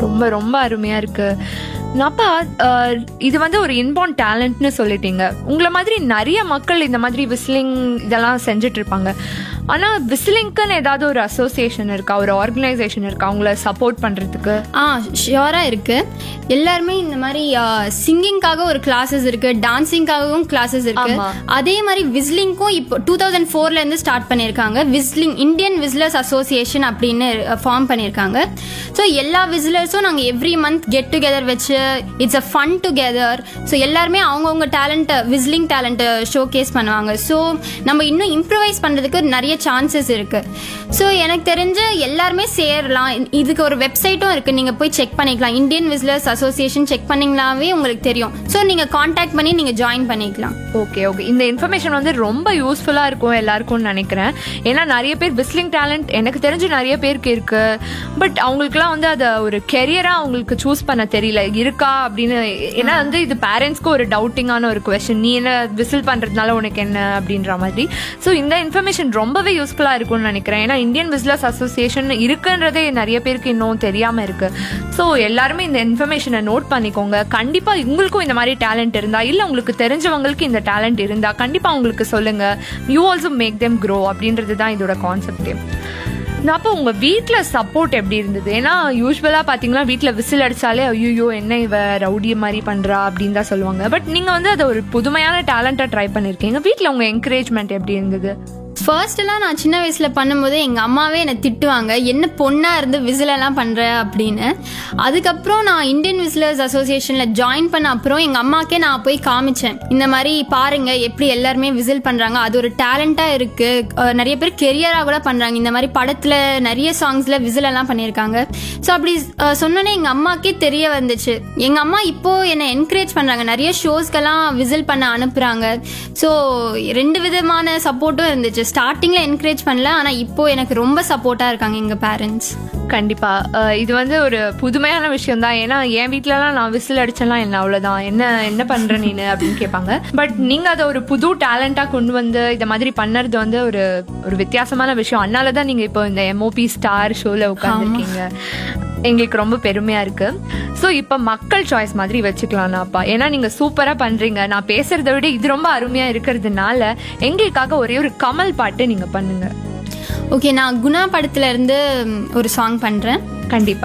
ரொம்ப ரொம்ப அருமையா இருக்கு அப்பா அஹ், இது வந்து ஒரு இன்பார்ன் டேலண்ட்னு சொல்லிட்டீங்க உங்களை மாதிரி நிறைய மக்கள் இந்த மாதிரி விசிலிங் இதெல்லாம் செஞ்சுட்டு இருப்பாங்க ஆனா விசிலிங்க்குன்னு ஏதாவது ஒரு அசோசியேஷன் இருக்கா ஒரு ஆர்கனைசேஷன் இருக்கா அவங்கள சப்போர்ட் பண்றதுக்கு ஆ ஷியோராக இருக்கு எல்லாருமே இந்த மாதிரி சிங்கிங்காக ஒரு கிளாஸஸ் இருக்கு டான்சிங்காகவும் கிளாஸஸ் இருக்கு ஆமா. அதே மாதிரி விஸ்லிங்க்கும் இப்போ டூ தௌசண்ட் ஃபோர்ல இருந்து ஸ்டார்ட் பண்ணியிருக்காங்க விஸ்லிங் இந்தியன் விஸ்லர்ஸ் அசோசியேஷன் அப்படின்னு ஃபார்ம் பண்ணியிருக்காங்க ஸோ எல்லா விசிலர்ஸும் நாங்கள் எவ்ரி மந்த் கெட் டுகெதர் வச்சு it's a fun together so எல்லாருமே அவங்கவுங்க டேலண்ட்டை விஸ்லிங் டேலண்ட்டை ஷோ கேஸ் பண்ணுவாங்க ஸோ நம்ம இன்னும் இம்ப்ரவைஸ் பண்ணுறதுக்கு நிறைய சான்சஸ் இருக்கு ஸோ எனக்கு தெரிஞ்சு எல்லாருமே சேரலாம் இதுக்கு ஒரு வெப்சைட்டும் இருக்கு நீங்க போய் செக் பண்ணிக்கலாம் இந்தியன் விசிலர்ஸ் அசோசியேஷன் செக் பண்ணீங்களாவே உங்களுக்கு தெரியும் ஸோ நீங்க காண்டாக்ட் பண்ணி நீங்க ஜாயின் பண்ணிக்கலாம் ஓகே ஓகே இந்த இன்ஃபர்மேஷன் வந்து ரொம்ப யூஸ்ஃபுல்லாக இருக்கும் எல்லாருக்கும்னு நினைக்கிறேன் ஏன்னா நிறைய பேர் விஸ்லிங் டேலண்ட் எனக்கு தெரிஞ்சு நிறைய பேருக்கு இருக்கு பட் அவங்களுக்குலாம் வந்து அதை ஒரு கெரியராக அவங்களுக்கு சூஸ் பண்ண தெரியல இருக்கா அப்படின்னு ஏன்னா வந்து இது பேரண்ட்ஸ்க்கு ஒரு டவுட்டிங்கான ஒரு கொஸ்டின் நீ என்ன விசில் பண்ணுறதுனால உனக்கு என்ன அப்படின்ற மாதிரி ஸோ இந்த இன்ஃபர்மேஷன் ரொம்பவே யூஸ்ஃபுல்லாக இருக்கும்னு நினைக்கிறேன் ஏன்னா இந்தியன் விசிலர்ஸ் அசோசியேஷன் இருக்குன்றதே நிறைய பேருக்கு இன்னும் தெரியாமல் இருக்கு ஸோ எல்லாருமே இந்த இன்ஃபர்மேஷனை நோட் பண்ணிக்கோங்க கண்டிப்பாக உங்களுக்கும் இந்த மாதிரி டேலண்ட் இருந்தா இல்லை உங்களுக்கு தெரிஞ்சவங்களுக்கு இந்த டேலண்ட் இருந்தா கண்டிப்பாக உங்களுக்கு சொல்லுங்க you also make them grow அப்படின்றது தான் இதோட கான்செப்டே அப்போ உங்க வீட்ல சப்போர்ட் எப்படி இருந்தது ஏன்னா யூஸ்வலா பாத்தீங்கன்னா வீட்ல விசில் அடிச்சாலே ஐயோ என்ன இவ ரவுடி மாதிரி பண்றா அப்படின்னு தான் சொல்லுவாங்க பட் நீங்க வந்து அதை ஒரு புதுமையான டேலண்டா ட்ரை பண்ணிருக்கீங்க வீட்ல உங்க என்கரேஜ்மெண்ட் எப்படி இருந்தது ஃபர்ஸ்ட் எல்லாம் நான் சின்ன வயசுல பண்ணும்போது எங்க அம்மாவே என்னை திட்டுவாங்க என்ன பொண்ணா இருந்து விசில் எல்லாம் பண்ற அப்படின்னு அதுக்கப்புறம் நான் இந்தியன் விசிலர்ஸ் அசோசியேஷன்ல ஜாயின் பண்ண அப்புறம் எங்க அம்மாக்கே நான் போய் காமிச்சேன் இந்த மாதிரி பாருங்க எப்படி எல்லாருமே விசில் பண்றாங்க அது ஒரு டேலண்டா இருக்கு அஹ் நிறைய பேர் கெரியரா கூட பண்றாங்க இந்த மாதிரி படத்துல நிறைய சாங்ஸ்ல விசில் எல்லாம் பண்ணியிருக்காங்க ஸோ அப்படி அஹ், சொன்னோன்னே எங்க அம்மாக்கே தெரிய வந்துச்சு எங்க அம்மா இப்போ என்னை என்கரேஜ் பண்றாங்க நிறைய ஷோஸ்க்கெல்லாம் விசில் பண்ண அனுப்புறாங்க ஸோ ரெண்டு விதமான சப்போர்ட்டும் இருந்துச்சு ஸ்டார்டிங்ல என்கரேஜ் பண்ணல ஆனா இப்போ எனக்கு ரொம்ப சப்போர்ட்டா இருக்காங்க எங்க பேரண்ட்ஸ் கண்டிப்பா அஹ் இது வந்து ஒரு புதுமையான விஷயம் தான் ஏன்னா என் வீட்லலாம் நான் விசில் அடிச்செல்லாம் என்ன அவ்வளவுதான் என்ன என்ன பண்ற நீனு அப்படின்னு கேட்பாங்க பட் நீங்க அதை ஒரு புது டேலண்டா கொண்டு வந்து இந்த மாதிரி பண்ணறது வந்து ஒரு ஒரு வித்தியாசமான விஷயம் அதனால தான் நீங்க இப்போ இந்த எம்ஓபி ஸ்டார் ஷோல உட்காந்துருக்கீங்க எங்களுக்கு ரொம்ப பெருமையா இருக்கு ஸோ இப்போ மக்கள் சாய்ஸ் மாதிரி வச்சுக்கலாம்னாப்பா ஏன்னா நீங்க சூப்பரா பண்றீங்க நான் பேசுறதை விட இது ரொம்ப அருமையா இருக்கிறதுனால எங்களுக்காக ஒரே ஒரு கமல் பாட்டு நீங்க பண்ணுங்க ஓகே நான் குணா படத்துல இருந்து ம், ஒரு சாங் பண்றேன் கண்டிப்பா